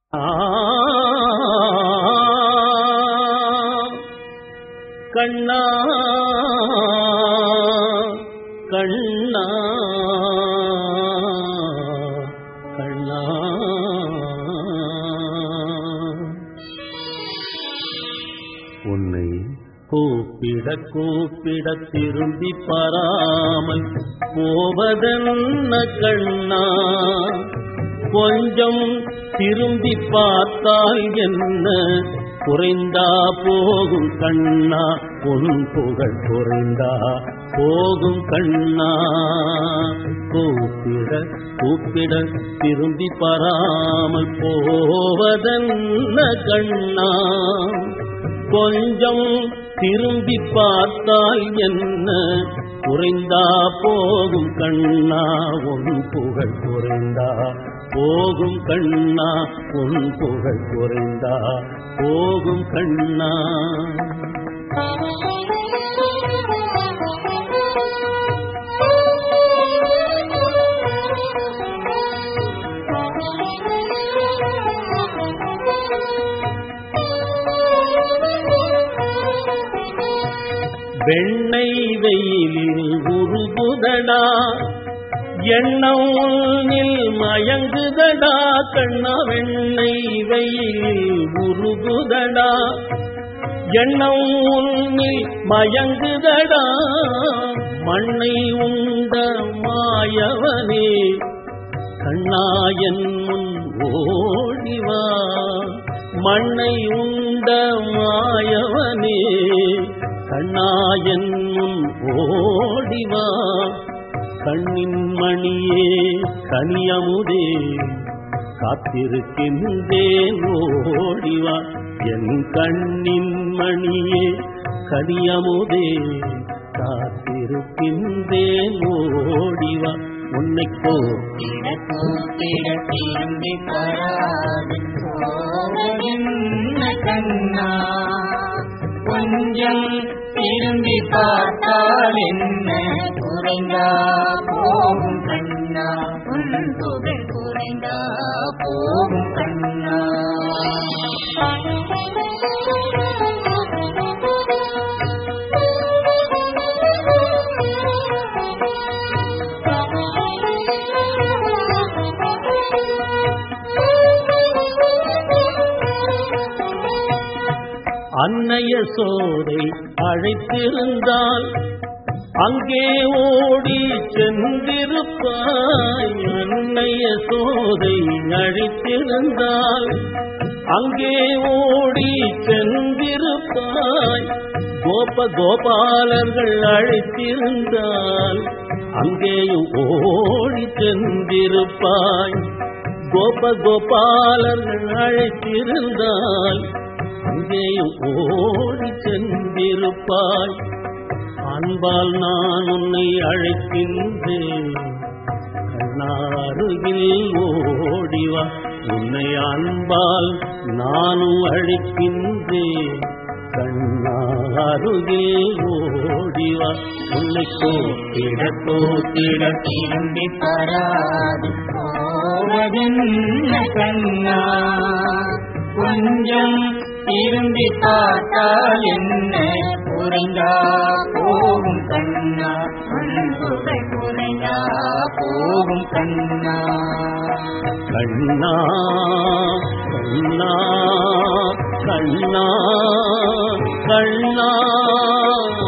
கண்ணா கண்ணா கண்ணா உன்னை கூப்பிட கூப்பிட திரும்பி பாராமல் போவதென்ன கண்ணா கொஞ்சம் திரும்பி பார்த்தால் என்ன குறைந்தா போகும் கண்ணா உன் புகழ் குறைந்தா போகும் கண்ணா கூப்பிட கூப்பிட திரும்பி பாராமல் போவதென்ன கண்ணா கொஞ்சம் திரும்பி பார்த்தால் என்ன குறைந்தா போகும் கண்ணா உன் புகழ் குறைந்தா போகும் கண்ணா உன் புகழ் குறைந்தா போகும் கண்ணா வெண்ணை வெயிலில் உருகுதடா எண்ணவுனில் மயங்குதடா கண்ணா வெண்ணை வெயிலில் உருகுதடா எண்ணவுனில் மயங்குதடா மண்ணை உண்ட மாயவனே கண்ணாயன் முன் ஓடிவா மண்ணை உண்ட மாயவனே கண்ணாயன் முன் ஓடிவா கண்ணின் மணியே கனியமுதே காத்திருக்கின்றேன் ஓடிவா என் கண்ணின் மணியே கனியமுதே காத்திருக்கின்றேன் ஓடிவா உன்னை போ கூப்பிட கூப்பிட திரும்பி வராது போவதென்ன கண்ணா கொஞ்சம் திரும்பி பார்த்தால் என்ன குறைந்தா போகும் கண்ணா உன் புகழ் குறைந்தா போகும் கண்ணா அன்னைய சோதை அழைத்திருந்தால் அங்கே ஓடி சென்றிருப்பாய் அன்னைய சோதை அழைத்திருந்தால் அங்கே ஓடி சென்றிருப்பாய் கோப கோபாலர்கள் அழைத்திருந்தால் அங்கேயும் ஓடி சென்றிருப்பாய் கோப கோபாலர்கள் அழைத்திருந்தால் அங்கேயும் ஓடி சென்றிருப்பாய் அன்பால் நான் உன்னை அழைக்கின்றேன் கண்ணாருகில் ஓடிவா உன்னை அன்பால் நானும் அழைக்கின்றேன் கண்ணாருகில் ஓடிவா உன்னை கோத்திட கோத்திட திரும்பி வராது போவதென்ன கண்ணா கொஞ்சம் திரும்பி பார்த்தால் என்ன குறைந்தா போகும் கண்ணா உன் புகழ் குறைந்தா போகும் கண்ணா கண்ணா கண்ணா கண்ணா கண்ணா